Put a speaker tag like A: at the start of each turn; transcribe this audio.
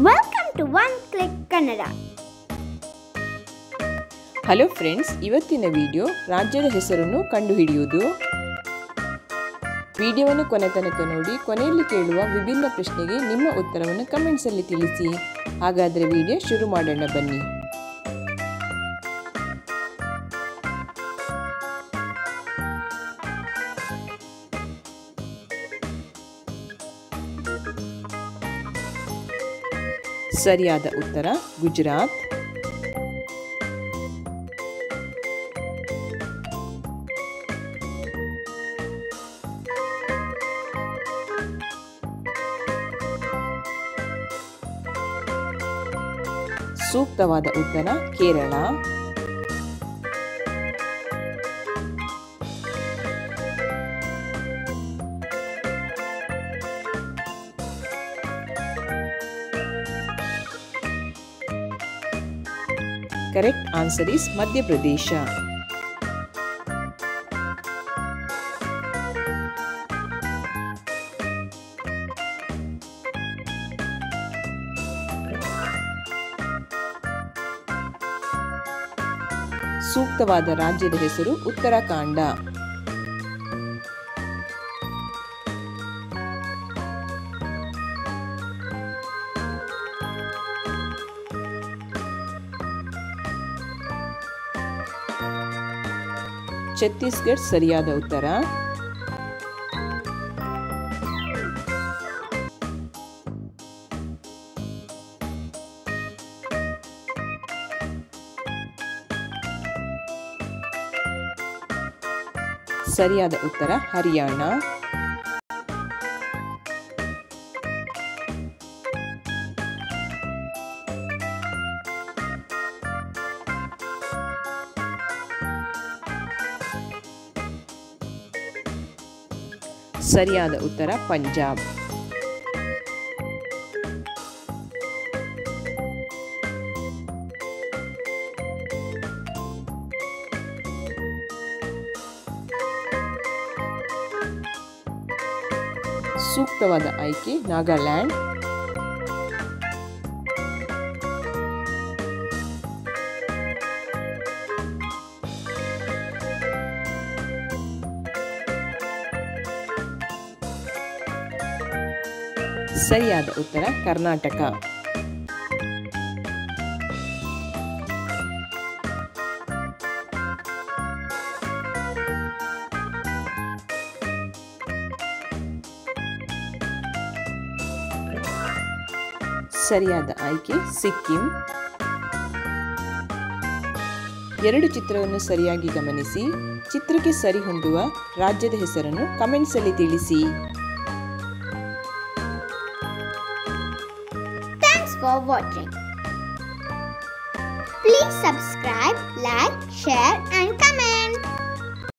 A: Welcome to One Click Kannada.
B: Hello friends ಇವತ್ತಿನ video ರಾಜ್ಯದ ಹೆಸರನ್ನು ಕಂಡುಹಿಡಿಯುವುದು ವಿಡಿಯೋವನ್ನು ಕೊನೆ ತನಕ ನೋಡಿ ಕೊನೆಯಲ್ಲಿ ಕೇಳುವ ವಿಭಿನ್ನ ಪ್ರಶ್ನೆಗೆ ನಿಮ್ಮ ಉತ್ತರವನ್ನು ಕಮೆಂಟ್ಸಲ್ಲಿ ತಿಳಿಸಿ ಹಾಗಾದರೆ ವಿಡಿಯೋ ಶುರು ಮಾಡೋಣ ಬನ್ನಿ ಸರಿಯಾದ ಉತ್ತರ ಗುಜರಾತ್ ಸೂಕ್ತವಾದ ಉತ್ತರ Kerala correct answer is Madhya Pradesh ಸೂಕ್ತವಾದ ರಾಜ್ಯದ ಹೆಸರು ಉತ್ತರಾಖಂಡ ಛತ್ತೀಸ್ಗಢ ಸರಿಯಾದ ಉತ್ತರ ಸರಿಯಾದ ಉತ್ತರ ಹರಿಯಾಣ ಸರಿಯಾದ ಉತ್ತರ ಪಂಜಾಬ್ ಸೂಕ್ತವಾದ ಆಯ್ಕೆ ನಾಗಾಲ್ಯಾಂಡ್ ಸರಿಯಾದ ಉತ್ತರ ಕರ್ನಾಟಕ ಸರಿಯಾದ ಆಯ್ಕೆ ಸಿಕ್ಕಿಂ ಎರಡು ಚಿತ್ರವನ್ನು ಸರಿಯಾಗಿ ಗಮನಿಸಿ ಚಿತ್ರಕ್ಕೆ ಸರಿ ಹೊಂದುವ ರಾಜ್ಯದ ಹೆಸರನ್ನು ಕಮೆಂಟ್ಸಲ್ಲಿ ತಿಳಿಸಿ
A: Thanks for watching. Please subscribe, like, share, and comment.